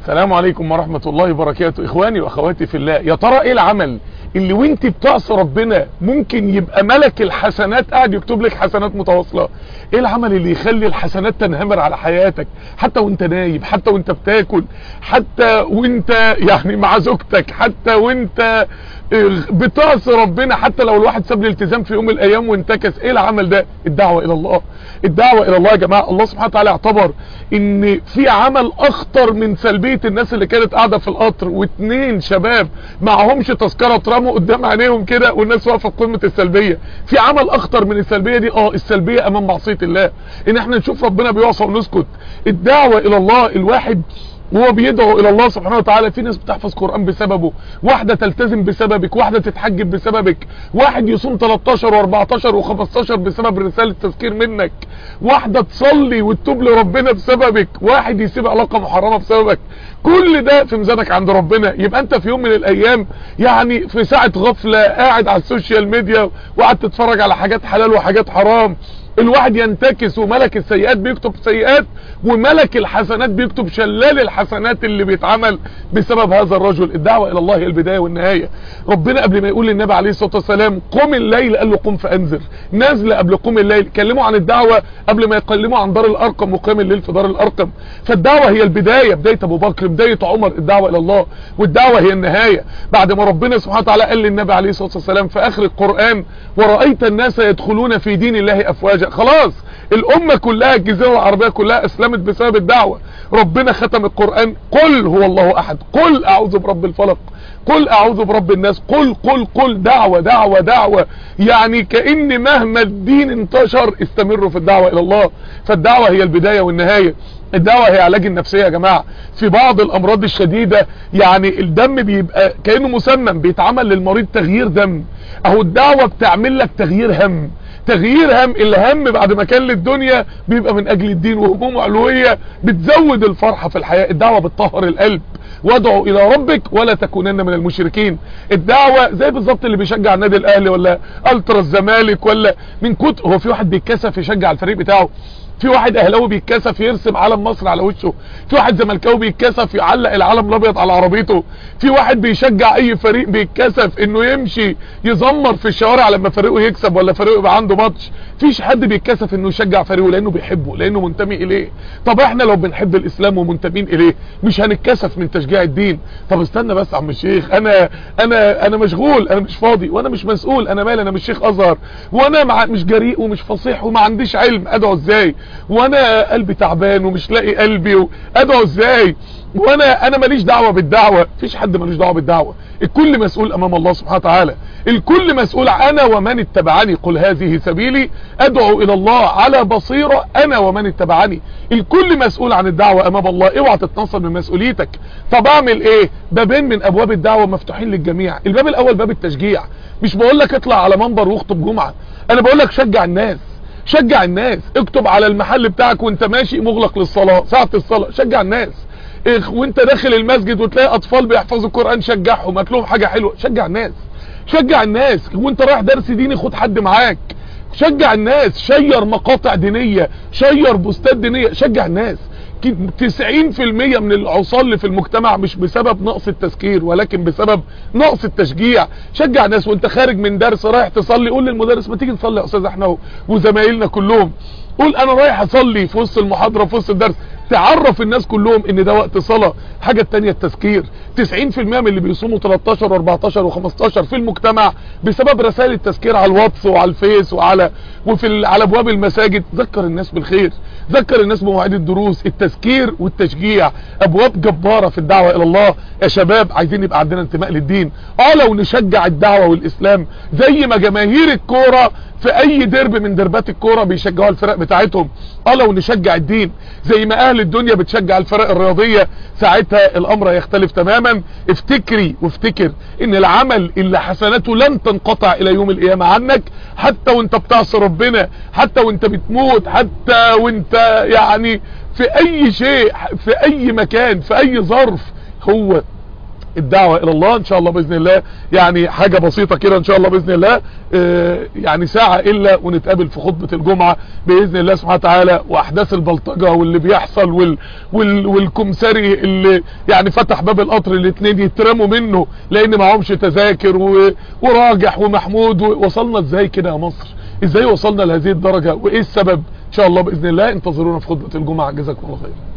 السلام عليكم ورحمة الله وبركاته اخواني واخواتي في الله يا ترى ايه العمل اللي وانت بتعصي ربنا ممكن يبقى ملك الحسنات قاعد يكتب لك حسنات متواصلة ايه العمل اللي يخلي الحسنات تنهمر على حياتك حتى وانت نايم حتى وانت بتاكل حتى وانت يعني مع زوجتك حتى وانت بتعصي ربنا حتى لو الواحد ساب الالتزام في يوم من الايام وانتكس ايه العمل ده الدعوة الى الله الدعوة الى الله يا جماعة الله سبحانه وتعالى اعتبر ان في عمل اخطر من سلبية الناس اللي كانت قاعدة في القطر واتنين شباب معهمش تذكرة اترموا قدام عينيهم كده والناس واقفة في قمة السلبية في عمل اخطر من السلبية دي اه السلبية امام معصية الله ان احنا نشوف ربنا بيعصى ونسكت الدعوة الى الله الواحد وهو بيدعو الى الله سبحانه وتعالى في ناس بتحفظ قرآن بسببه واحدة تلتزم بسببك واحدة تتحجب بسببك واحد يصوم 13 و14 و15 بسبب رسالة تذكير منك واحدة تصلي وتتوب لربنا بسببك واحد يسيب علاقة محرمة بسببك كل ده في ميزانك عند ربنا يبقى انت في يوم من الايام يعني في ساعة غفلة قاعد على السوشيال ميديا وقاعد تتفرج على حاجات حلال وحاجات حرام الواحد ينتكس وملك السيئات بيكتب سيئات وملك الحسنات بيكتب شلال الحسنات اللي بيتعمل بسبب هذا الرجل الدعوة الى الله هي البداية والنهاية ربنا قبل ما يقول للنبي عليه الصلاة والسلام قم الليل قال له قم فانذر نازل قبل قم الليل كلموا عن الدعوة قبل ما يكلموا عن دار الارقم وقيام الليل في دار الارقم فالدعوة هي البداية بداية ابو بكر بداية عمر الدعوة الى الله والدعوة هي النهاية بعد ما ربنا سبحانه وتعالى قال للنبي عليه الصلاة والسلام في اخر القرآن ورأيت الناس يدخلون في دين الله افواجا خلاص الامة كلها الجزيرة العربية كلها اسلمت بسبب الدعوة ربنا ختم القرآن قل هو الله احد قل اعوذ برب الفلق قل اعوذ برب الناس قل قل قل دعوة دعوة دعوة يعني كأن مهما الدين انتشر استمروا في الدعوة الى الله فالدعوة هي البداية والنهاية الدعوة هي علاج النفسية يا جماعة في بعض الامراض الشديدة يعني الدم بيبقى كأنه مسمم بيتعمل للمريض تغيير دم اهو الدعوة بتعمل لك تغيير هم تغيير هم الهم بعد ما كان للدنيا بيبقى من اجل الدين وهموم علوية بتزود الفرحة في الحياة الدعوة بتطهر القلب وادعوا الى ربك ولا تكونن من المشركين الدعوة زي بالظبط اللي بيشجع النادي الاهلي ولا الترا الزمالك ولا من كتر هو في واحد بيتكسف يشجع الفريق بتاعه في واحد اهلاوي بيتكسف يرسم علم مصر على وشه في واحد زملكاوي بيتكسف يعلق العلم الابيض على عربيته في واحد بيشجع اي فريق بيتكسف انه يمشي يزمر في الشوارع لما فريقه يكسب ولا فريقه يبقى عنده ماتش فيش حد بيتكسف انه يشجع فريقه لانه بيحبه لانه منتمي اليه طب احنا لو بنحب الاسلام ومنتمين اليه مش هنتكسف من تشجيع الدين طب استنى بس يا عم الشيخ انا انا انا مشغول انا مش فاضي وانا مش مسؤول انا مالي انا مش شيخ ازهر وانا مع مش جريء ومش فصيح وما عنديش علم ادعو ازاي وانا قلبي تعبان ومش لاقي قلبي ادعو ازاي وانا انا ماليش دعوة بالدعوة مفيش حد مالوش دعوة بالدعوة الكل مسؤول امام الله سبحانه وتعالى الكل مسؤول انا ومن اتبعني قل هذه سبيلي ادعو الى الله على بصيرة انا ومن اتبعني الكل مسؤول عن الدعوة امام الله اوعى تتنصل من مسؤوليتك طب اعمل ايه بابين من ابواب الدعوة مفتوحين للجميع الباب الاول باب التشجيع مش بقول لك اطلع على منبر واخطب جمعة انا بقول لك شجع الناس شجع الناس اكتب على المحل بتاعك وانت ماشي مغلق للصلاة ساعة الصلاة شجع الناس وانت داخل المسجد وتلاقي اطفال بيحفظوا القرآن شجعهم هات لهم حاجة حلوة شجع الناس شجع الناس وانت رايح درس ديني خد حد معاك شجع الناس شير مقاطع دينية شير بوستات دينية شجع الناس 90% من العصال اللي في المجتمع مش بسبب نقص التذكير ولكن بسبب نقص التشجيع شجع الناس وانت خارج من درس رايح تصلي قول للمدرس ما تيجي نصلي يا استاذ احنا وزمايلنا كلهم قول انا رايح اصلي في وسط المحاضرة في وسط الدرس تعرف الناس كلهم ان ده وقت صلاة حاجة التانية التذكير 90% من اللي بيصوموا 13 و14 و15 في المجتمع بسبب رسائل التذكير على الواتس وعلى الفيس وعلى وفي على ابواب المساجد ذكر الناس بالخير ذكر الناس بمواعيد الدروس التذكير والتشجيع ابواب جبارة في الدعوة الى الله يا شباب عايزين يبقى عندنا انتماء للدين اه لو نشجع الدعوة والاسلام زي ما جماهير الكورة في اي درب من دربات الكورة بيشجعوا الفرق بتاعتهم اه لو نشجع الدين زي ما اهل الدنيا بتشجع الفرق الرياضية ساعتها الامر يختلف تماما افتكري وافتكر ان العمل اللي حسناته لن تنقطع الى يوم القيامة عنك حتى وانت بتعصي ربنا حتى وانت بتموت حتى وانت يعني في اي شيء في اي مكان في اي ظرف هو الدعوة الى الله ان شاء الله باذن الله يعني حاجة بسيطة كده ان شاء الله باذن الله اه يعني ساعة الا ونتقابل في خطبة الجمعة باذن الله سبحانه وتعالى واحداث البلطجة واللي بيحصل وال وال والكمساري اللي يعني فتح باب القطر الاثنين يترموا منه لان معهمش تذاكر و... وراجح ومحمود وصلنا ازاي كده يا مصر ازاي وصلنا لهذه الدرجة وايه السبب ان شاء الله باذن الله انتظرونا في خطبة الجمعة جزاكم الله خير